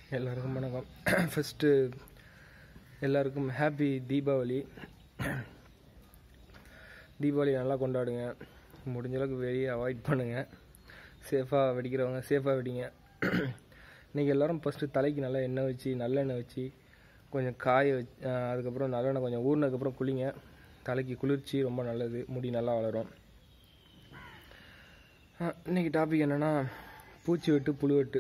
எல்லாருக்கும் வணக்கம் ஃபஸ்ட்டு எல்லாருக்கும் ஹாப்பி தீபாவளி தீபாவளி நல்லா கொண்டாடுங்க முடிஞ்ச அளவுக்கு வெளியே அவாய்ட் பண்ணுங்கள் சேஃபாக வெடிக்கிறவங்க சேஃபாக வெடிங்க இன்றைக்கி எல்லோரும் ஃபஸ்ட்டு தலைக்கு நல்லா எண்ணெய் வச்சு நல்லெண்ணெய் வச்சு கொஞ்சம் காய வச்சு அதுக்கப்புறம் நல்லெண்ணெய் கொஞ்சம் ஊறினதுக்கப்புறம் குளிங்க தலைக்கு குளிர்ச்சி ரொம்ப நல்லது முடி நல்லா வளரும் அஹ், இன்னைக்கு டாபிக் என்னென்னா பூச்சி வெட்டு புழு வெட்டு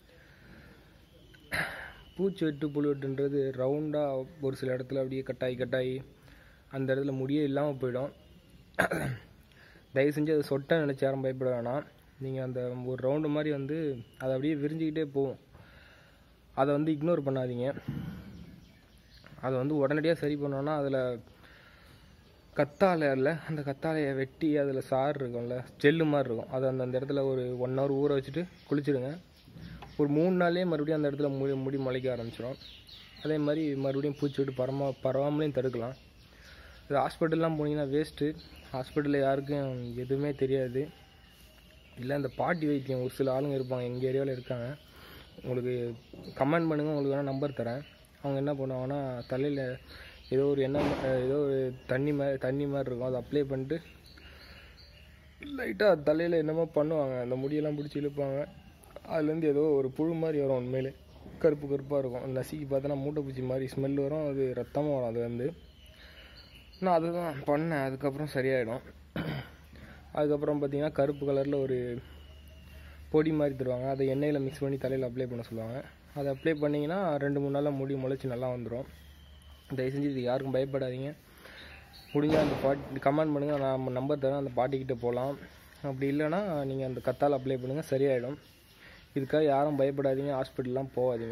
பூச்சி வெட்டு புழு வெட்டுன்றது ரவுண்டாக ஒரு சில இடத்துல அப்படியே கட்டாயி கட்டாயி அந்த இடத்துல முடியே இல்லாமல் போயிடும் தயவு செஞ்சு அதை சொட்ட நினச்சி யாரும் பயப்பட வேணாம் நீங்கள் அந்த ஒரு ரவுண்டு மாதிரி வந்து அதை அப்படியே விரிஞ்சிக்கிட்டே போகும் அதை வந்து இக்னோர் பண்ணாதீங்க அதை வந்து உடனடியாக சரி பண்ணோன்னா அதில் கத்தாழை இல்லை அந்த கத்தாழையை வெட்டி அதில் சாறு இருக்கும்ல ஜெல்லு மாதிரி இருக்கும் அதை அந்த அந்த இடத்துல ஒரு ஒன் ஹவர் ஊற வச்சுட்டு குளிச்சிடுங்க ஒரு மூணு நாள்லேயே மறுபடியும் அந்த இடத்துல முடி முடி முளைக்க ஆரம்பிச்சிடும் அதே மாதிரி மறுபடியும் பூச்சி விட்டு பரமா பரவாமலையும் தடுக்கலாம் இது ஹாஸ்பிட்டல்லாம் போனீங்கன்னா வேஸ்ட்டு ஹாஸ்பிட்டலில் யாருக்கும் எதுவுமே தெரியாது இல்லை இந்த பாட்டி வைத்தியம் ஒரு சில ஆளுங்க இருப்பாங்க எங்கள் ஏரியாவில் இருக்காங்க உங்களுக்கு கமெண்ட் பண்ணுங்கள் உங்களுக்கு வேணால் நம்பர் தரேன் அவங்க என்ன பண்ணுவாங்கன்னா தலையில் ஏதோ ஒரு எண்ணெய் ம- அஹ் ஏதோ ஒரு தண்ணி மாதிரி தண்ணி மாதிரி இருக்கும் அதை அப்ளை பண்ணிட்டு லைட்டாக தலையில் என்னமோ பண்ணுவாங்க அந்த முடியெல்லாம் பிடிச்சி இழுப்பாங்க அதுலேருந்து ஏதோ ஒரு புழு மாதிரி வரும் உண்மையிலே கருப்பு கருப்பாக இருக்கும் அந்த நசுக்கி பார்த்தோன்னா மூட்டை பூச்சி மாதிரி ஸ்மெல் வரும் அது ரத்தமாக வரும் அது வந்து நான் அதுதான் பண்ணேன் அதுக்கப்புறம் சரியாயிடும் அதுக்கப்புறம் பார்த்தீங்கன்னா கருப்பு கலரில் ஒரு பொடி மாதிரி தருவாங்க அதை எண்ணெயில் மிக்ஸ் பண்ணி தலையில் அப்ளை பண்ண சொல்லுவாங்க அதை அப்ளை பண்ணிங்கன்னா ரெண்டு மூணு நாளில் முடி முளைச்சி நல்லா வந்துடும் தயவு செஞ்சு இது யாருக்கும் பயப்படாதீங்க முடிஞ்சால் அந்த பாட்டி கமெண்ட் பண்ணுங்கள் நான் நம்பர் தரேன் அந்த பாட்டிக்கிட்ட போகலாம் அப்படி இல்லைன்னா நீங்கள் அந்த கத்தால் அப்ளை பண்ணுங்கள் சரியாயிடும் இதுக்காக யாரும் பயப்படாதீங்க ஹாஸ்பிட்டல்லாம் போகாதீங்க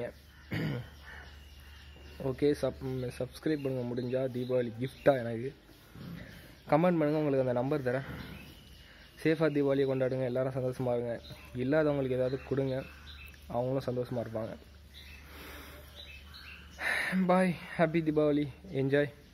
ஓகே சப் சப்ஸ்கிரைப் பண்ணுங்கள் முடிஞ்சால் தீபாவளி கிஃப்டாக எனக்கு கமெண்ட் பண்ணுங்கள் உங்களுக்கு அந்த நம்பர் தரேன் சேஃபாக தீபாவளியை கொண்டாடுங்க எல்லாரும் சந்தோஷமாக இருங்க இல்லாதவங்களுக்கு ஏதாவது கொடுங்க அவங்களும் சந்தோஷமாக இருப்பாங்க பாய் ஹாப்பி தீபாவளி என்ஜாய்